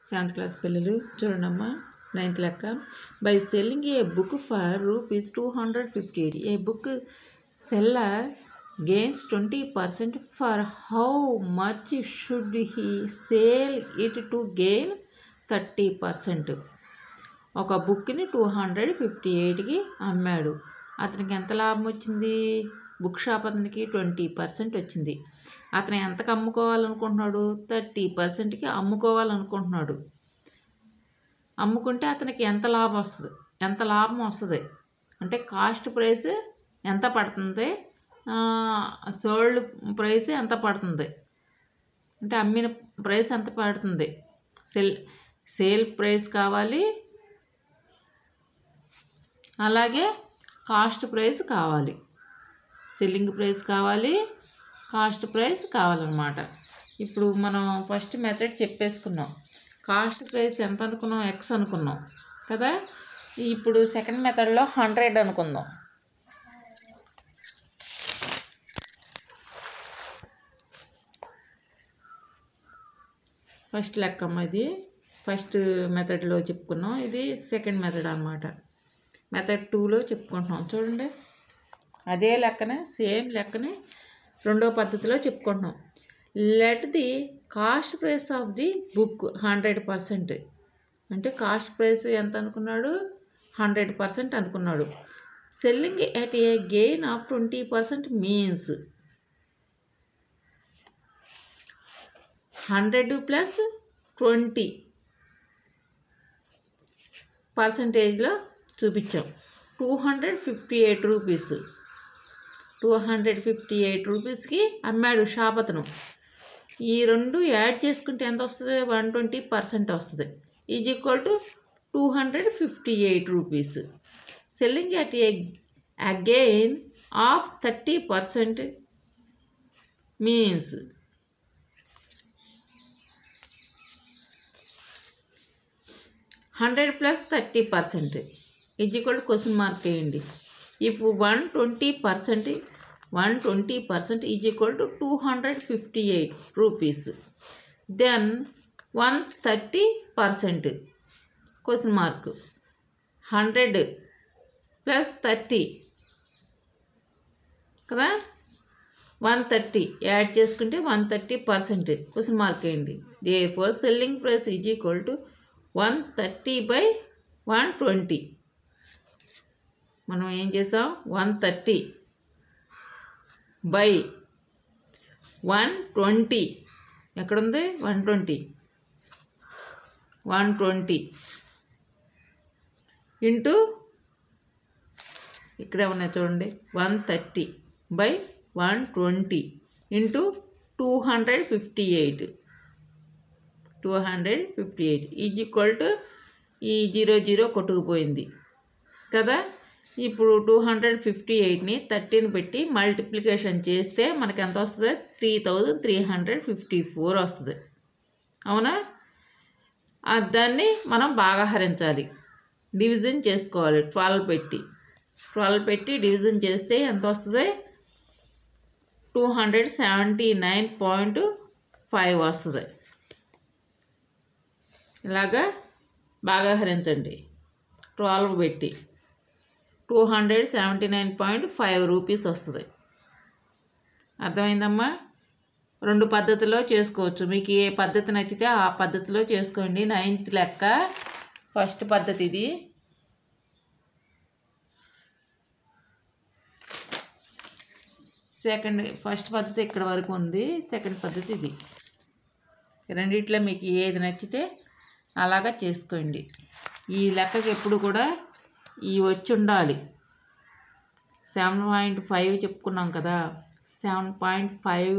seventh class పిల్లలు చూడండమ్మా ninth లెక్క by selling a book for rupees two hundred fifty eight a book seller gains twenty percent for how much should he sale it to gain thirty percent ఒక బుక్ని two hundred fifty ఎయిట్కి అమ్మాడు అతనికి ఎంత లాభం వచ్చింది book shop అతనికి twenty percent వచ్చింది అతను ఎంతకు అమ్ముకోవాలనుకుంటున్నాడు థర్టీ పర్సెంట్కి అమ్ముకోవాలనుకుంటున్నాడు అమ్ముకుంటే అతనికి ఎంత లాభం వస్తుంది ఎంత లాభం వస్తుంది అంటే కాస్ట్ ప్రైస్ ఎంత పడుతుంది సోల్డ్ ప్రైస్ ఎంత పడుతుంది అంటే అమ్మిన ప్రైస్ ఎంత పడుతుంది సెల్ సేల్ ప్రైస్ కావాలి అలాగే కాస్ట్ ప్రైస్ కావాలి సెల్లింగ్ ప్రైస్ కావాలి కాస్ట్ ప్రైస్ కావాలన్నమాట ఇప్పుడు మనం ఫస్ట్ మెథడ్ చెప్పేసుకున్నాం కాస్ట్ ప్రైస్ ఎంత అనుకున్నాం ఎక్స్ అనుకున్నాం కదా ఇప్పుడు సెకండ్ మెథడ్లో హండ్రెడ్ అనుకుందాం ఫస్ట్ లెక్కమ్మ ఇది ఫస్ట్ మెథడ్లో చెప్పుకున్నాం ఇది సెకండ్ మెథడ్ అనమాట మెథడ్ టూలో చెప్పుకుంటున్నాం చూడండి అదే లెక్కనే సేమ్ లెక్కనే రెండో పద్ధతిలో చెప్పుకుంటున్నాం let the cost price of the book hundred percent అంటే కాస్ట్ ప్రైస్ ఎంత అనుకున్నాడు హండ్రెడ్ పర్సెంట్ అనుకున్నాడు selling at a gain of twenty percent means hundred plus twenty పర్సంటేజ్లో చూపించాం two hundred fifty eight rupees two hundred fifty eight రూపీస్కి అమ్మాడు shop అతను ఈ రెండు యాడ్ చేసుకుంటే ఎంత వస్తుంది వన్ ట్వంటీ పర్సెంట్ వస్తుంది is equal to two hundred fifty eight rupees selling at a again of thirty percent means hundred plus thirty percent is equal to question mark వేయండి if one twenty percent one twenty percent is equal to two hundred fifty eight rupees then one thirty percent question mark hundred plus thirty కదా one thirty add చేసుకుంటే one thirty percent question mark వేయండి they four selling price is equal to one thirty by one twenty మనం ఏం చేసాం one thirty by one twenty ఎక్కడుంది one twenty one twenty into ఇక్కడే ఉన్నాయి చూడండి one thirty by one twenty into two hundred fifty eight two hundred fifty eight is equal to ఈ zero zero కొట్టుకుపోయింది కదా ఇప్పుడు టూ హండ్రెడ్ ఫిఫ్టీ ఎయిట్ని థర్టీని పెట్టి మల్టిప్లికేషన్ చేస్తే మనకి ఎంత వస్తుంది three thousand three hundred fifty four వస్తుంది అవునా ఆ దాన్ని మనం బాగా హరించాలి డివిజన్ చేసుకోవాలి ట్వెల్వ్ పెట్టి ట్వెల్వ్ పెట్టి డివిజన్ చేస్తే ఎంత వస్తుంది two hundred seventy nine point five వస్తుంది ఇలాగా బాగా హరించండి ట్వెల్వ్ పెట్టి two hundred seventy nine point five rupees వస్తుంది అర్థమైందమ్మా రెండు పద్ధతిలో చేసుకోవచ్చు మీకు ఏ పద్ధతి నచ్చితే ఆ పద్ధతిలో చేసుకోండి నైన్త్ లెక్క ఫస్ట్ పద్ధతి ఇది సెకండ్ ఫస్ట్ పద్ధతి ఇక్కడ వరకు ఉంది సెకండ్ పద్ధతి ఇది రెండిట్లో మీకు ఏది నచ్చితే అలాగా చేసుకోండి ఈ లెక్కకి ఎప్పుడు కూడా ఈ వచ్చి ఉండాలి సెవెన్ పాయింట్ ఫైవ్ చెప్పుకున్నాం కదా సెవెన్ పాయింట్ ఫైవ్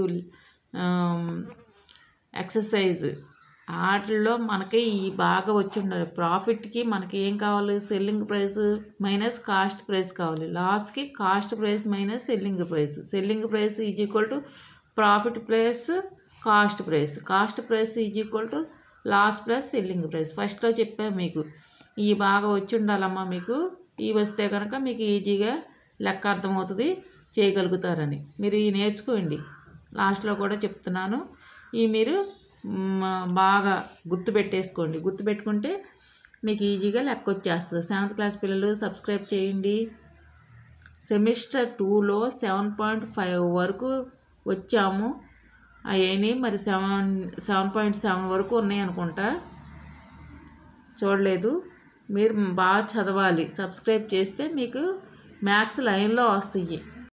ఎక్సర్సైజ్ వాటిల్లో మనకి ఈ బాగా వచ్చి ఉండాలి ప్రాఫిట్కి మనకి ఏం కావాలి selling price minus cost price కావాలి లాస్కి cost price minus selling price selling price is equal to profit plus cost price cost price is equal to loss plus selling price ఫస్ట్లో చెప్పాను మీకు ఈ బాగా వచ్చి ఉండాలమ్మా మీకు ఈ వస్తే కనుక మీకు ఈజీగా లెక్క అర్థమవుతుంది చేయగలుగుతారని మీరు ఈ నేర్చుకోండి లాస్ట్లో కూడా చెప్తున్నాను ఈ మీరు మ- బాగా గుర్తుపెట్టేసుకోండి గుర్తుపెట్టుకుంటే మీకు ఈజీగా లెక్క వచ్చేస్తుంది సెవెంత్ క్లాస్ పిల్లలు సబ్స్క్రైబ్ చేయండి సెమిస్టర్ టూలో సెవెన్ పాయింట్ ఫైవ్ వరకు వచ్చాము అవన్నీ మరి సెవెన్ సెవెన్ పాయింట్ సెవెన్ వరకు ఉన్నాయి అనుకుంటా చూడలేదు మీరు బాగా చదవాలి సబ్స్క్రైబ్ చేస్తే మీకు మ్యాథ్స్ లైన్లో వస్తాయి